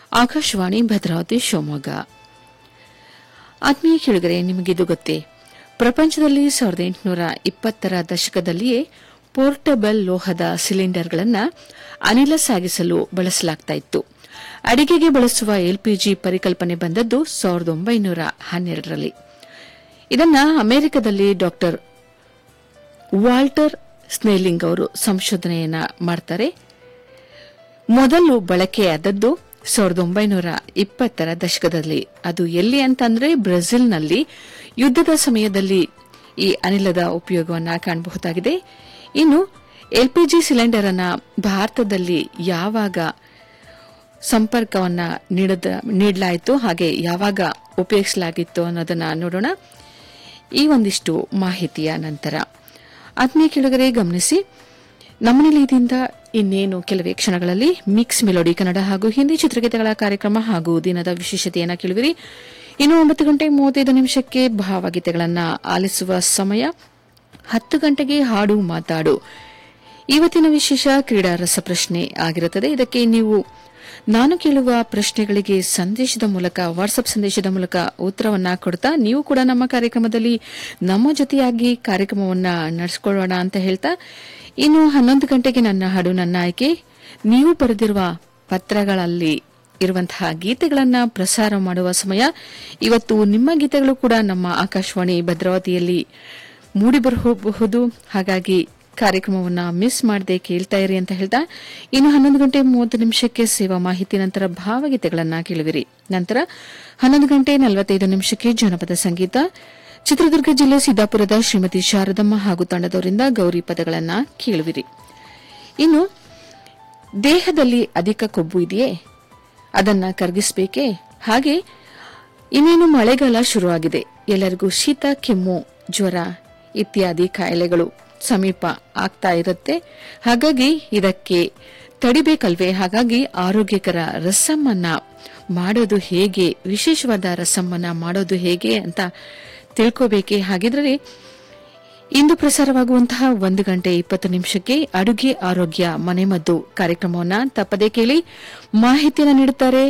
ಆಕಾಶವಾಣಿ ಭದ್ರಾವತಿ ಶಿವಮೊಗ್ಗ ಆತ್ಮೀಯ ಕೇಳಿಗರೆ ನಿಮಗಿದು ಗೊತ್ತೇ ಪ್ರಪಂಚದಲ್ಲಿ ಸಾವಿರದ ಎಂಟುನೂರ ಇಪ್ಪತ್ತರ ದಶಕದಲ್ಲಿಯೇ ಪೋರ್ಟಬಲ್ ಲೋಹದ ಸಿಲಿಂಡರ್ಗಳನ್ನು ಅನಿಲ ಸಾಗಿಸಲು ಬಳಸಲಾಗ್ತಾ ಇತ್ತು ಅಡಿಗೆಗೆ ಬಳಸುವ ಎಲ್ಪಿಜಿ ಪರಿಕಲ್ಪನೆ ಬಂದದ್ದು ಸಾವಿರದ ಒಂಬೈನೂರ ಹನ್ನೆರಡರಲ್ಲಿ ಇದನ್ನ ಅಮೆರಿಕದಲ್ಲಿ ಡಾಕ್ಟರ್ ವಾಲ್ಟರ್ ಸ್ನೇಲಿಂಗ್ ಅವರು ಸಂಶೋಧನೆಯನ್ನ ಮಾಡ್ತಾರೆ ಮೊದಲು ಬಳಕೆಯಾದದ್ದು ಸಾವಿರದ ಒಂಬೈನೂರ ಇಪ್ಪತ್ತರ ದಶಕದಲ್ಲಿ ಅದು ಎಲ್ಲಿ ಅಂತಂದ್ರೆ ಬ್ರೆಜಿಲ್ನಲ್ಲಿ ಯುದ್ದದ ಸಮಯದಲ್ಲಿ ಈ ಅನಿಲದ ಉಪಯೋಗವನ್ನ ಕಾಣಬಹುದಾಗಿದೆ ಇನ್ನು ಎಲ್ಪಿಜಿ ಸಿಲಿಂಡರ್ ಅನ್ನ ಭಾರತದಲ್ಲಿ ಯಾವಾಗ ಸಂಪರ್ಕವನ್ನ ನೀಡದ ನೀಡಲಾಯಿತು ಹಾಗೆ ಯಾವಾಗ ಉಪಯೋಗಿಸಲಾಗಿತ್ತು ಅನ್ನೋದನ್ನ ನೋಡೋಣ ಈ ಒಂದಿಷ್ಟು ಮಾಹಿತಿಯ ನಂತರ ಆತ್ಮೀಯ ಕೆಳಗರೆ ಗಮನಿಸಿ ನಮ್ಮ ನಿಲಯದಿಂದ ಇನ್ನೇನು ಕೆಲವೇ ಕ್ಷಣಗಳಲ್ಲಿ ಮಿಕ್ಸ್ ಮೆಲೋಡಿ ಕನ್ನಡ ಹಾಗೂ ಹಿಂದಿ ಚಿತ್ರಗೀತೆಗಳ ಕಾರ್ಯಕ್ರಮ ಹಾಗೂ ದಿನದ ವಿಶೇಷತೆಯನ್ನು ಕೇಳುವಿರಿ ಇನ್ನು ಒಂಬತ್ತು ಗಂಟೆ ಮೂವತ್ತೈದು ನಿಮಿಷಕ್ಕೆ ಭಾವಗೀತೆಗಳನ್ನು ಆಲಿಸುವ ಸಮಯ ಹತ್ತು ಗಂಟೆಗೆ ಹಾಡು ಮಾತಾಡು ಇವತ್ತಿನ ವಿಶೇಷ ಕ್ರೀಡಾ ರಸಪ್ರಶ್ನೆ ಆಗಿರುತ್ತದೆ ಇದಕ್ಕೆ ನೀವು ನಾನು ಕೇಳುವ ಪ್ರಶ್ನೆಗಳಿಗೆ ಸಂದೇಶದ ಮೂಲಕ ವಾಟ್ಸ್ಆಪ್ ಸಂದೇಶದ ಮೂಲಕ ಉತ್ತರವನ್ನ ಕೊಡ್ತಾ ನೀವು ಕೂಡ ನಮ್ಮ ಕಾರ್ಯಕ್ರಮದಲ್ಲಿ ನಮ್ಮ ಜೊತೆಯಾಗಿ ಕಾರ್ಯಕ್ರಮವನ್ನ ನಡೆಸಿಕೊಳ್ಳೋಣ ಅಂತ ಹೇಳ್ತಾ ಇನ್ನು ಹನ್ನೊಂದು ಗಂಟೆಗೆ ನನ್ನ ಹಾಡು ನನ್ನ ಆಯ್ಕೆ ನೀವು ಬರೆದಿರುವ ಪತ್ರಗಳಲ್ಲಿ ಇರುವಂತಹ ಗೀತೆಗಳನ್ನ ಪ್ರಸಾರ ಮಾಡುವ ಸಮಯ ಇವತ್ತು ನಿಮ್ಮ ಗೀತೆಗಳು ಕೂಡ ನಮ್ಮ ಆಕಾಶವಾಣಿ ಭದ್ರಾವತಿಯಲ್ಲಿ ಮೂಡಿಬರಬಹುದು ಹಾಗಾಗಿ ಕಾರ್ಯಕ್ರಮವನ್ನ ಮಿಸ್ ಮಾಡದೆ ಕೇಳ್ತಾ ಇರಿ ಅಂತ ಹೇಳ್ತಾ ಇನ್ನು ಹನ್ನೊಂದು ಗಂಟೆ ಮೂವತ್ತು ನಿಮಿಷಕ್ಕೆ ಸೇವಾ ಮಾಹಿತಿ ನಂತರ ಭಾವಗೀತೆಗಳನ್ನ ಕೇಳುವಿರಿ ನಂತರ ಹನ್ನೊಂದು ಗಂಟೆ ನಲವತ್ತೈದು ನಿಮಿಷಕ್ಕೆ ಜನಪದ ಸಂಗೀತ ಚಿತ್ರದುರ್ಗ ಜಿಲ್ಲೆ ಸಿದ್ದಾಪುರದ ಶ್ರೀಮತಿ ಶಾರದಮ್ಮ ಹಾಗೂ ತಂಡದವರಿಂದ ಗೌರಿ ಪದಗಳನ್ನ ಕೇಳುವಿರಿ ಇನ್ನು ದೇಹದಲ್ಲಿ ಅಧಿಕ ಕೊಬ್ಬು ಇದೆಯೇ ಅದನ್ನ ಕರಗಿಸಬೇಕೇ ಹಾಗೆ ಇನ್ನೇನು ಮಳೆಗಾಲ ಶುರುವಾಗಿದೆ ಎಲ್ಲರಿಗೂ ಶೀತ ಕೆಮ್ಮು ಜ್ವರ ಇತ್ಯಾದಿ ಕಾಯಿಲೆಗಳು ಸಮೀಪ ಆಗ್ತಾ ಇರುತ್ತೆ ಹಾಗಾಗಿ ಇದಕ್ಕೆ ತಡಿಬೇಕಲ್ವೇ ಹಾಗಾಗಿ ಆರೋಗ್ಯಕರ ರಸಮ್ಮನ್ನ ಮಾಡೋದು ಹೇಗೆ ವಿಶೇಷವಾದ ರಸಮ್ಮನ್ನ ಮಾಡೋದು ಹೇಗೆ ಅಂತ ತಿಳ್ಕೋಬೇಕೆ ಹಾಗಿದ್ರೆ ಇಂದು ಪ್ರಸಾರವಾಗುವಂತಹ ಒಂದು ಗಂಟೆ ಇಪ್ಪತ್ತು ನಿಮಿಷಕ್ಕೆ ಅಡುಗೆ ಆರೋಗ್ಯ ಮನೆಮದ್ದು ಕಾರ್ಯಕ್ರಮವನ್ನ ತಪ್ಪದೆ ಕೇಳಿ ಮಾಹಿತಿಯನ್ನು ನೀಡುತ್ತಾರೆ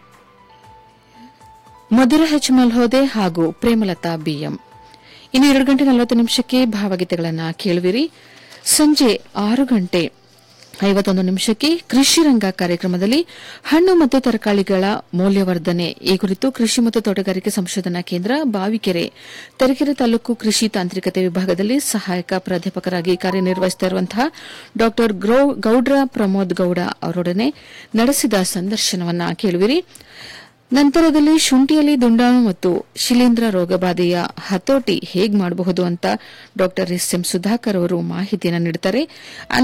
ಮಧುರ ಹೆಚ್ ಮಲ್ಹೋದೆ ಹಾಗೂ ಪ್ರೇಮಲತಾ ಬಿಎಂ ಇನ್ನು ಎರಡು ಗಂಟೆ ನಲವತ್ತು ನಿಮಿಷಕ್ಕೆ ಭಾವಗೀತೆಗಳನ್ನು ಕೇಳುವಿರಿ ಸಂಜೆ ಆರು ಗಂಟೆ ಐವತ್ತೊಂದು ನಿಮಿಷಕ್ಕೆ ಕೃಷಿ ರಂಗ ಕಾರ್ಯಕ್ರಮದಲ್ಲಿ ಹಣ್ಣು ಮತ್ತು ತರಕಾರಿಗಳ ಮೌಲ್ಯವರ್ಧನೆ ಈ ಕುರಿತು ಕೃಷಿ ಮತ್ತು ತೋಟಗಾರಿಕೆ ಸಂಶೋಧನಾ ಕೇಂದ್ರ ಬಾವಿಕೆರೆ ತರೀಕೆರೆ ತಾಲೂಕು ಕೃಷಿ ತಾಂತ್ರಿಕತೆ ವಿಭಾಗದಲ್ಲಿ ಸಹಾಯಕ ಪ್ರಾಧ್ಯಾಪಕರಾಗಿ ಕಾರ್ಯನಿರ್ವಹಿಸುತ್ತಿರುವಂತಹ ಡಾ ಗೌಡ್ರ ಪ್ರಮೋದ್ ಗೌಡ ಅವರೊಡನೆ ನಡೆಸಿದ ಸಂದರ್ಶನವನ್ನ ಕೇಳುವಿರಿ ನಂತರದಲ್ಲಿ ಶುಂಠಿಯಲ್ಲಿ ದುಂಡಾಣು ಮತ್ತು ಶಿಲೀಂಧ್ರ ರೋಗಬಾಧೆಯ ಹತೋಟಿ ಹೇಗೆ ಮಾಡಬಹುದು ಅಂತ ಡಾ ಎಸ್ ಎಂ ಸುಧಾಕರ್ ಅವರು ಮಾಹಿತಿಯನ್ನು ನೀಡುತ್ತಾರೆ